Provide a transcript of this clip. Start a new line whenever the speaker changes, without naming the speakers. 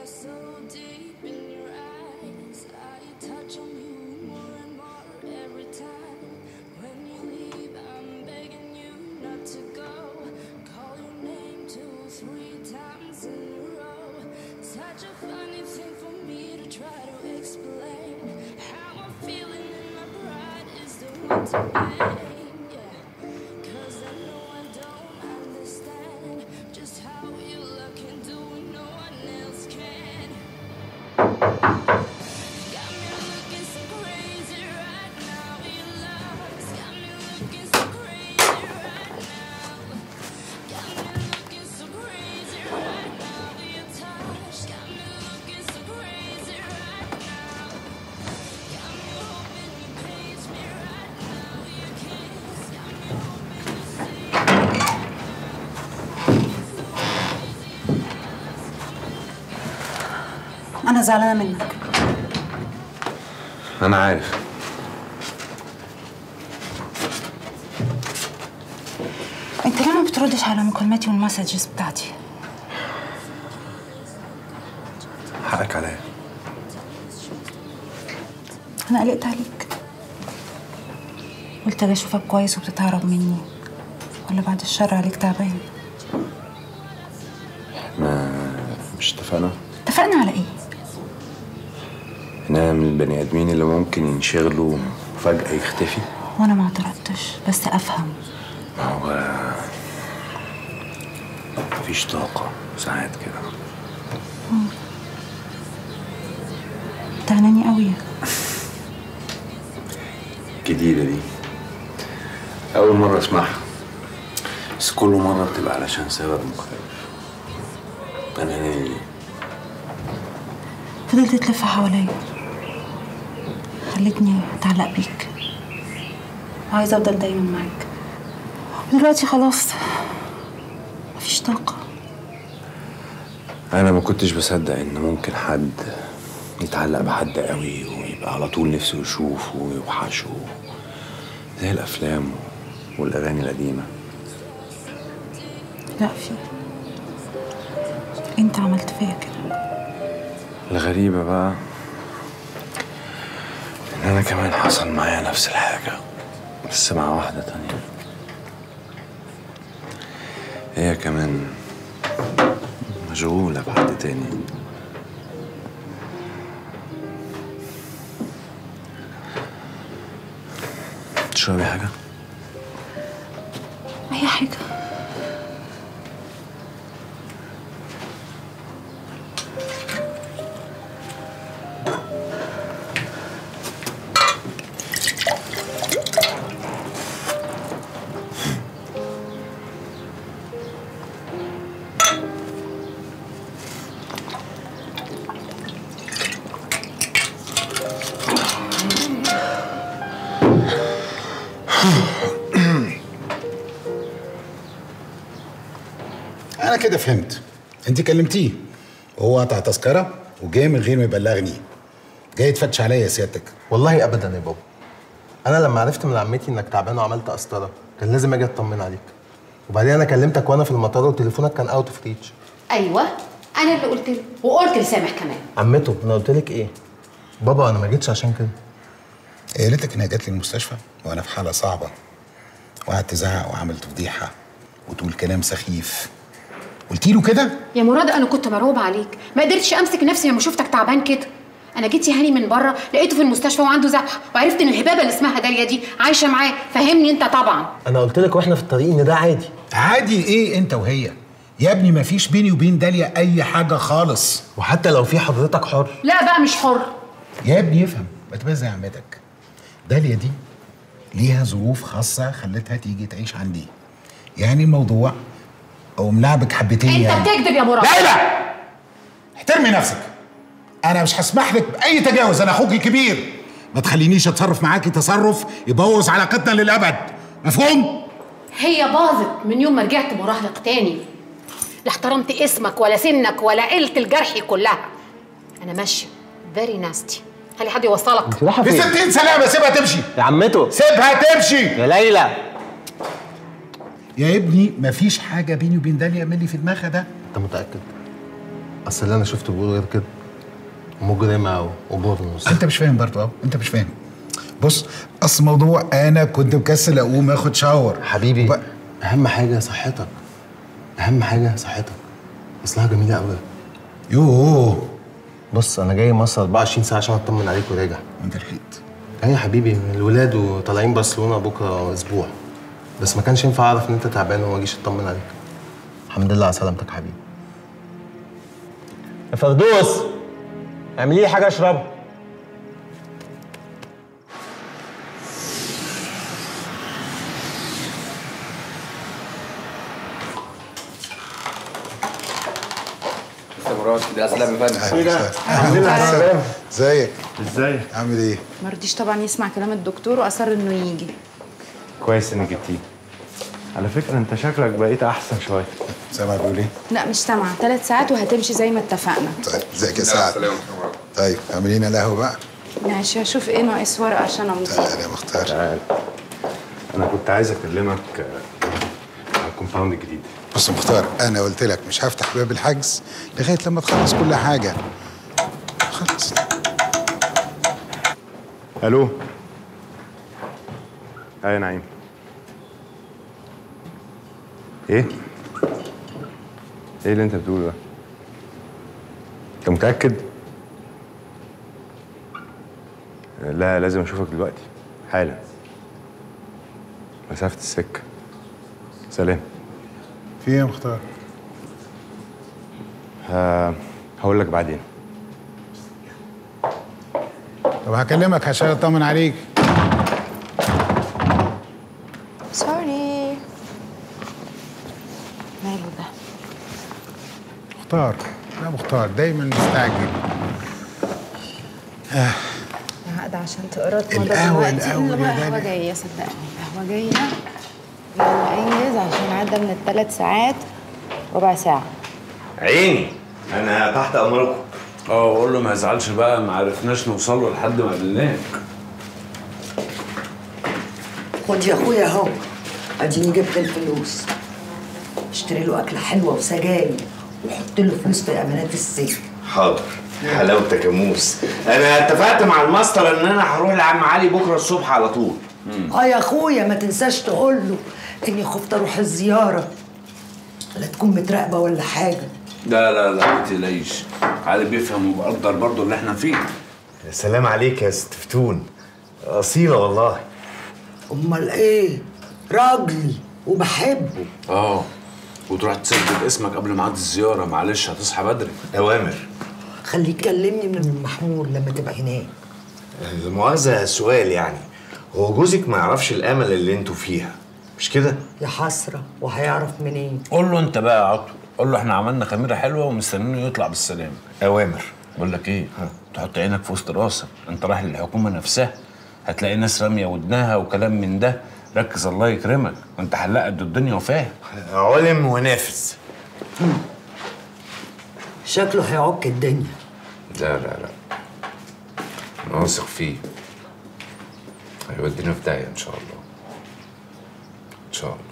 so deep in your eyes. I touch on you more and more every time. When you leave, I'm begging you not to go. Call your name two, three times in a row. Such a funny thing for me to try to explain. How I'm feeling in my pride is the one to blame. Yeah. Cause I know I don't understand just how you look and do what no one else can. Got me looking so crazy right now. Your love's got me looking so crazy right now. Got me looking so crazy right now. Your touch got me looking so crazy right now. Got me hoping you page me right now. Your kiss got me hoping you see.
انا زعلانه منك
انا عارف
انت ليه ما بتردش على مكالماتي والمسجز بتاعتي
حقك عليا
انا قلقت عليك قلت اجي اشوفك كويس وبتتهرب مني ولا بعد الشر عليك تعبان
احنا مش اتفقنا
اتفقنا على ايه
انا من البني ادمين اللي ممكن ينشغلوا وفجأة يختفي
وانا ما اعترضتش بس افهم
ما هو مفيش طاقة ساعات كده
تعناني قوي
جديدة دي أول مرة أسمعها بس كل مرة بتبقى علشان سبب مختلف أنا ليه
فضلت تلف حواليا خلتني اتعلق بيك وعايزه افضل دايما معاك دلوقتي خلاص مفيش طاقه
أنا ما كنتش بصدق إن ممكن حد يتعلق بحد قوي ويبقى على طول نفسه يشوفه ويوحشه زي الأفلام والأغاني القديمة
لا في انت عملت فيا كده
الغريبة بقى إن أنا كمان حصل معايا نفس الحاجة بس مع واحدة تانية هي كمان مشغولة بحد تاني تشربي حاجة؟
اي حاجه
انا كده فهمت انت كلمتيه وهو قطع تذكره وجاي من غير ما يبلغني جاي تفتش عليا يا سيادتك
والله ابدا يا بابا انا لما عرفت من عمتي انك تعبان وعملت قسطره كان لازم اجي اطمن عليك وبعدين انا كلمتك وانا في المطار وتليفونك كان اوت اوف ريتش
ايوه انا اللي قلت له وقلت لسامح كمان
عمته انا قلت لك ايه بابا انا ما جيتش عشان كده
هي قالت انها جات لي المستشفى وانا في حاله صعبه وقعدت تزعق وعملت فضيحه وتقول كلام سخيف قلت له كده
يا مراد انا كنت مرعوبه عليك ما قدرتش امسك نفسي لما شفتك تعبان كده انا جيت يا هاني من بره لقيته في المستشفى وعنده ذبحه وعرفت ان الهبابه اللي اسمها داليا دي عايشه معاه فهمني انت طبعا
انا قلت لك واحنا في الطريق ان ده عادي
عادي ايه انت وهي يا ابني ما فيش بيني وبين داليا اي حاجه خالص
وحتى لو في حضرتك حر
لا بقى مش حر
يا ابني افهم ما تبقى زي عمتك داليا دي ليها ظروف خاصه خلتها تيجي تعيش عندي يعني الموضوع او ملعبك حبتين
انت
يعني
بتكذب يا مراد
لا لا احترمي نفسك انا مش هسمح لك باي تجاوز انا اخوك الكبير ما تخلينيش اتصرف معاكي تصرف يبوظ علاقتنا للابد مفهوم
هي باظت من يوم ما رجعت مراهق تاني لا احترمت اسمك ولا سنك ولا عيلة الجرحي كلها انا ماشيه فيري ناستي خلي حد يوصلك
انت رايحه
في
فين
ستين سلامه سيبها تمشي
يا عمته
سيبها تمشي
يا ليلى
يا ابني مفيش حاجه بيني وبين داليا من اللي في دماغها ده
انت متاكد اصل اللي انا شفته بيقول غير كده مجرمه وبورنوس
انت مش فاهم برضه اه انت مش فاهم بص اصل الموضوع انا كنت مكسل اقوم اخد شاور
حبيبي
وب-
اهم حاجه صحتك اهم حاجه صحتك اصلها جميله قوي
يوه
بص انا جاي مصر 24 ساعه عشان اطمن عليك وراجع
انت لحقت
ايوه يا حبيبي الولاد وطالعين برشلونه بكره اسبوع بس ما كانش ينفع اعرف ان انت تعبان وما اجيش اطمن عليك الحمد لله على سلامتك يا حبيبي يا فردوس اعملي لي حاجه اشربها
يا مراد ده اسلام يا فندم
الحمد لله على السلامه ازيك
ازاي؟
عامل ايه
ما رضيش طبعا يسمع كلام الدكتور واصر انه يجي
كويس انك جبتيه على فكرة انت شكلك بقيت احسن شوية
سامع بيقول ايه
لا مش سامعه ثلاث ساعات وهتمشي زي ما اتفقنا
طيب ازيك يا سعد طيب اعملي لنا قهوه بقى
ماشي هشوف ايه ناقص ورقه عشان امضي
تعالى يا مختار
انا كنت عايز اكلمك آه، على الكومباوند الجديد
بص يا مختار انا قلت لك مش هفتح باب الحجز لغايه لما تخلص كل حاجه خلص
الو ايه يا نعيم ايه ايه اللي انت بتقوله ده انت متاكد لا لازم اشوفك دلوقتي حالا مسافه السكه سلام
في ايه يا مختار
ه- هقول لك بعدين
طب هكلمك عشان اطمن عليك
سوري ماله ده
مختار لا مختار دايما مستعجل
هقعد عشان تقرا
القهوة، القهوة
لا،
يا
القهوه
بابا.
جايه صدقني القهوه جايه يلا انجز عشان عدى من الثلاث ساعات ربع ساعه
عيني انا تحت امركم
اه وقول له ما يزعلش بقى ما عرفناش نوصل له لحد ما قابلناك
خد يا اخويا اهو اديني جبت الفلوس اشتري له اكله حلوه وسجاير وحط له فلوس في امانات السجن
حاضر حلاوتك يا موس انا اتفقت مع الماستر ان انا هروح لعم علي بكره الصبح على طول
اه يا اخويا ما تنساش تقول له اني خفت اروح الزياره لا تكون متراقبه ولا حاجه
لا لا لا ما تقلقيش علي بيفهم وبقدر برضه اللي احنا فيه
يا سلام عليك يا ست فتون اصيله والله
امال ايه راجلي وبحبه
اه وتروح تسجل اسمك قبل ميعاد الزياره معلش هتصحى بدري
اوامر
خليه يكلمني من المحمول لما تبقى هناك
المؤاخذه سؤال يعني هو جوزك ما يعرفش الامل اللي انتوا فيها مش كده
يا حسره وهيعرف منين
قول له انت بقى يا عطو قول له احنا عملنا خميره حلوه ومستنينه يطلع بالسلامه
اوامر
بقول لك ايه تحط عينك في وسط راسك انت رايح للحكومه نفسها هتلاقي ناس راميه ودنها وكلام من ده ركز الله يكرمك وانت حلاق قد الدنيا وفاهم
علم ونافذ
شكله هيعك الدنيا
لا لا لا انا واثق فيه هيودينا في داهيه ان شاء الله ان شاء الله